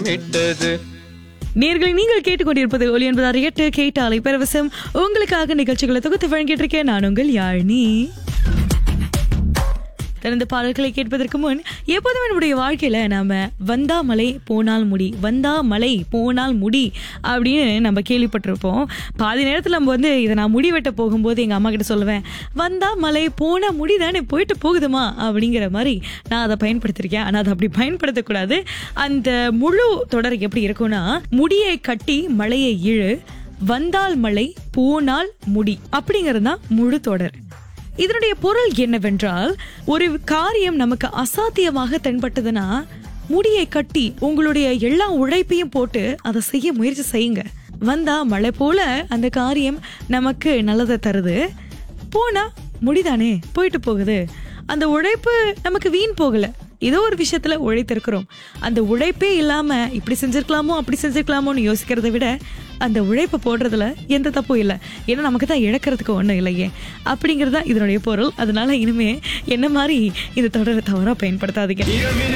முத்தமிட்டது நேர்களை நீங்கள் கேட்டுக்கொண்டிருப்பது ஒலி என்பதார் எட்டு கேட்டாலை பரவசம் உங்களுக்காக நிகழ்ச்சிகளை தொகுத்து வழங்கிட்டு இருக்கேன் நான் உங்கள் யாழினி திறந்த பாடல்களை கேட்பதற்கு முன் எப்போதும் என்னுடைய வாழ்க்கையில நாம வந்தா மலை போனால் முடி வந்தா மலை போனால் முடி அப்படின்னு நம்ம கேள்விப்பட்டிருப்போம் பாதி நேரத்தில் நம்ம வந்து இதை நான் முடி வெட்ட போகும்போது எங்க அம்மா கிட்ட சொல்லுவேன் வந்தா மலை போனா முடி தானே போயிட்டு போகுதுமா அப்படிங்கிற மாதிரி நான் அதை பயன்படுத்திருக்கேன் ஆனால் அதை அப்படி பயன்படுத்தக்கூடாது அந்த முழு தொடர் எப்படி இருக்கும்னா முடியை கட்டி மலையை இழு வந்தால் மலை போனால் முடி அப்படிங்கிறது தான் முழு தொடர் இதனுடைய பொருள் என்னவென்றால் ஒரு காரியம் நமக்கு அசாத்தியமாக தென்பட்டதுன்னா முடியை கட்டி உங்களுடைய எல்லா உழைப்பையும் போட்டு அதை செய்ய முயற்சி செய்யுங்க வந்தா மழை போல அந்த காரியம் நமக்கு நல்லதை தருது போனா முடிதானே போயிட்டு போகுது அந்த உழைப்பு நமக்கு வீண் போகல ஏதோ ஒரு விஷயத்துல உழைத்திருக்கிறோம் அந்த உழைப்பே இல்லாம இப்படி செஞ்சிருக்கலாமோ அப்படி செஞ்சிருக்கலாமோன்னு யோசிக்கிறதை விட அந்த உழைப்பு போடுறதுல எந்த தப்பும் இல்லை ஏன்னா நமக்கு தான் இழக்கிறதுக்கு ஒன்றும் இல்லையே அப்படிங்கிறது தான் இதனுடைய பொருள் அதனால இனிமே என்ன மாதிரி இந்த தொடரை தவறா பயன்படுத்தாதீங்க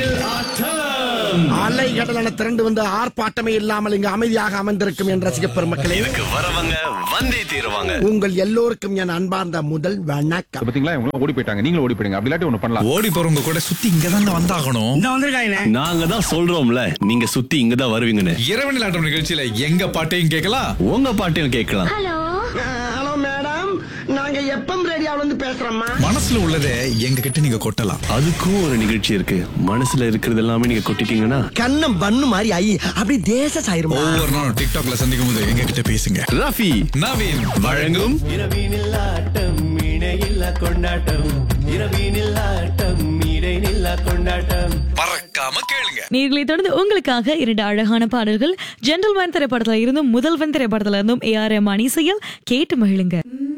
அலை கடலான திரண்டு வந்து ஆர்ப்பாட்டமே இல்லாமல் இங்கு அமைதியாக அமர்ந்திருக்கும் என் ரசிக பெருமக்களே இதுக்கு வரவங்க வந்தே தீருவாங்க உங்கள் எல்லோருக்கும் என் அன்பார்ந்த முதல் வணக்கம் பாத்தீங்களா இவங்க ஓடி போயிட்டாங்க நீங்களும் ஓடி போயிடுங்க அப்படி இல்லாட்டி ஒண்ணு பண்ணலாம் ஓடி போறவங்க கூட சுத்தி இங்க வந்தாகணும் நாங்க தான் சொல்றோம்ல நீங்க சுத்தி இங்க தான் வருவீங்கன்னு இரவு நிலாட்டம் நிகழ்ச்சியில எங்க பாட்டையும் கேட்கலாம் உங்க பாட்டையும் கேட்கலாம் ஹலோ மேடம் நாங்க எப்பம் ரேடியோல இருந்து பேசுறோம்மா மனசுல உள்ளதை எங்க கிட்ட நீங்க கொட்டலாம் அதுக்கும் ஒரு நிகழ்ச்சி இருக்கு மனசுல இருக்கிறது எல்லாமே நீங்க கொட்டிட்டீங்கன்னா கண்ணம் பண்ணு மாதிரி ஐ அப்படி தேச சாயிருமா ஒவ்வொரு நாளும் டிக்டாக்ல சந்திக்கும் போது எங்க கிட்ட பேசுங்க ரஃபி நவீன் வழங்கும் இரவினில் ஆட்டம் இணையில்லா கொண்டாட்டம் இரவினில் ஆட்டம் இடைநில்லா கொண்டாட்டம் பறக்காம கேளுங்க நீர்களை தொடர்ந்து உங்களுக்காக இரண்டு அழகான பாடல்கள் ஜென்டல்மேன் திரைப்படத்துல இருந்தும் முதல்வன் திரைப்படத்துல இருந்தும் ஏ ஆர் எம் இசையில் கேட்டு மகிழுங்க